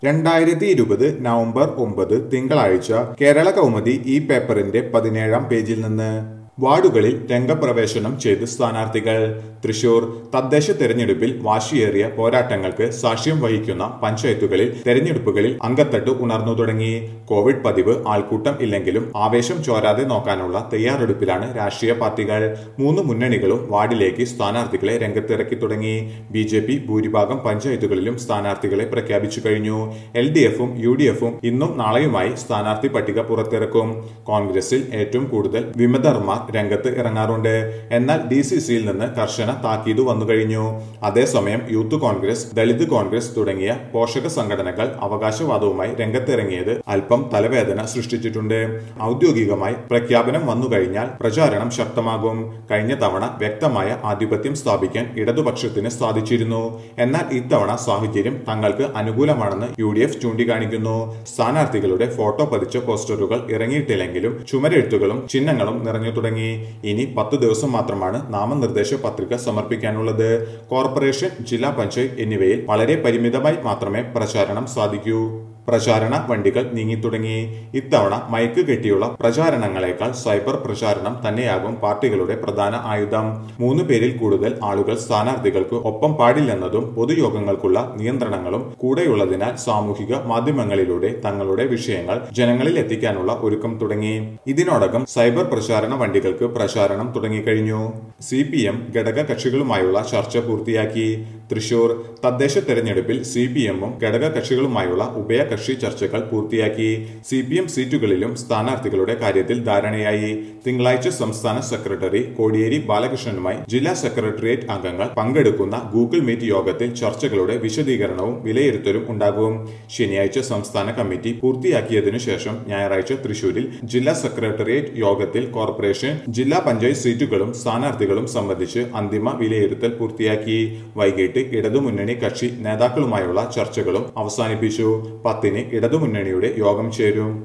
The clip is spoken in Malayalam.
രണ്ടായിരത്തി ഇരുപത് നവംബർ ഒമ്പത് തിങ്കളാഴ്ച കേരള കൗമുദി ഈ പേപ്പറിന്റെ പതിനേഴാം പേജിൽ നിന്ന് വാർഡുകളിൽ രംഗപ്രവേശനം ചെയ്ത് സ്ഥാനാർത്ഥികൾ തൃശൂർ തദ്ദേശ തെരഞ്ഞെടുപ്പിൽ വാശിയേറിയ പോരാട്ടങ്ങൾക്ക് സാക്ഷ്യം വഹിക്കുന്ന പഞ്ചായത്തുകളിൽ തെരഞ്ഞെടുപ്പുകളിൽ അങ്കത്തട്ട് ഉണർന്നു തുടങ്ങി കോവിഡ് പതിവ് ആൾക്കൂട്ടം ഇല്ലെങ്കിലും ആവേശം ചോരാതെ നോക്കാനുള്ള തയ്യാറെടുപ്പിലാണ് രാഷ്ട്രീയ പാർട്ടികൾ മൂന്ന് മുന്നണികളും വാർഡിലേക്ക് സ്ഥാനാർത്ഥികളെ രംഗത്തിറക്കി തുടങ്ങി ബി ജെ പി ഭൂരിഭാഗം പഞ്ചായത്തുകളിലും സ്ഥാനാർത്ഥികളെ പ്രഖ്യാപിച്ചു കഴിഞ്ഞു എൽ ഡി എഫും യു ഡി എഫും ഇന്നും നാളെയുമായി സ്ഥാനാർത്ഥി പട്ടിക പുറത്തിറക്കും കോൺഗ്രസിൽ ഏറ്റവും കൂടുതൽ വിമതർമാർ രംഗത്ത് ഇറങ്ങാറുണ്ട് എന്നാൽ ഡി സി സിയിൽ നിന്ന് കർശന താക്കീത് വന്നു കഴിഞ്ഞു അതേസമയം യൂത്ത് കോൺഗ്രസ് ദളിത് കോൺഗ്രസ് തുടങ്ങിയ പോഷക സംഘടനകൾ അവകാശവാദവുമായി രംഗത്തിറങ്ങിയത് അല്പം തലവേദന സൃഷ്ടിച്ചിട്ടുണ്ട് ഔദ്യോഗികമായി പ്രഖ്യാപനം വന്നു കഴിഞ്ഞാൽ പ്രചാരണം ശക്തമാകും കഴിഞ്ഞ തവണ വ്യക്തമായ ആധിപത്യം സ്ഥാപിക്കാൻ ഇടതുപക്ഷത്തിന് സാധിച്ചിരുന്നു എന്നാൽ ഇത്തവണ സാഹചര്യം തങ്ങൾക്ക് അനുകൂലമാണെന്ന് യു ഡി എഫ് ചൂണ്ടിക്കാണിക്കുന്നു സ്ഥാനാർത്ഥികളുടെ ഫോട്ടോ പതിച്ച പോസ്റ്ററുകൾ ഇറങ്ങിയിട്ടില്ലെങ്കിലും ചുമരെഴുത്തുകളും ചിഹ്നങ്ങളും നിറഞ്ഞു തുടങ്ങി ഇനി പത്ത് ദിവസം മാത്രമാണ് നാമനിർദ്ദേശ പത്രിക സമർപ്പിക്കാനുള്ളത് കോർപ്പറേഷൻ ജില്ലാ പഞ്ചായത്ത് എന്നിവയിൽ വളരെ പരിമിതമായി മാത്രമേ പ്രചാരണം സാധിക്കൂ പ്രചാരണ വണ്ടികൾ നീങ്ങിത്തുടങ്ങി ഇത്തവണ മയക്ക് കെട്ടിയുള്ള പ്രചാരണങ്ങളെക്കാൾ സൈബർ പ്രചാരണം തന്നെയാകും പാർട്ടികളുടെ പ്രധാന ആയുധം മൂന്ന് പേരിൽ കൂടുതൽ ആളുകൾ സ്ഥാനാർത്ഥികൾക്ക് ഒപ്പം പാടില്ലെന്നതും പൊതുയോഗങ്ങൾക്കുള്ള നിയന്ത്രണങ്ങളും കൂടെയുള്ളതിനാൽ സാമൂഹിക മാധ്യമങ്ങളിലൂടെ തങ്ങളുടെ വിഷയങ്ങൾ ജനങ്ങളിൽ എത്തിക്കാനുള്ള ഒരുക്കം തുടങ്ങി ഇതിനോടകം സൈബർ പ്രചാരണ വണ്ടികൾക്ക് പ്രചാരണം തുടങ്ങിക്കഴിഞ്ഞു സി പി എം ഘടക കക്ഷികളുമായുള്ള ചർച്ച പൂർത്തിയാക്കി തൃശൂർ തദ്ദേശ തെരഞ്ഞെടുപ്പിൽ സി പി എമ്മും ഘടക കക്ഷികളുമായുള്ള ഉഭയകക്ഷി ചർച്ചകൾ പൂർത്തിയാക്കി സി പി എം സീറ്റുകളിലും സ്ഥാനാർത്ഥികളുടെ കാര്യത്തിൽ ധാരണയായി തിങ്കളാഴ്ച സംസ്ഥാന സെക്രട്ടറി കോടിയേരി ബാലകൃഷ്ണനുമായി ജില്ലാ സെക്രട്ടേറിയറ്റ് അംഗങ്ങൾ പങ്കെടുക്കുന്ന ഗൂഗിൾ മീറ്റ് യോഗത്തിൽ ചർച്ചകളുടെ വിശദീകരണവും വിലയിരുത്തലും ഉണ്ടാകും ശനിയാഴ്ച സംസ്ഥാന കമ്മിറ്റി പൂർത്തിയാക്കിയതിനു ശേഷം ഞായറാഴ്ച തൃശൂരിൽ ജില്ലാ സെക്രട്ടേറിയറ്റ് യോഗത്തിൽ കോർപ്പറേഷൻ ജില്ലാ പഞ്ചായത്ത് സീറ്റുകളും സ്ഥാനാർത്ഥികളും സംബന്ധിച്ച് അന്തിമ വിലയിരുത്തൽ പൂർത്തിയാക്കി വൈകിട്ട് ഇടതുമുന്നണി കക്ഷി നേതാക്കളുമായുള്ള ചർച്ചകളും അവസാനിപ്പിച്ചു പത്തിന് ഇടതുമുന്നണിയുടെ യോഗം ചേരും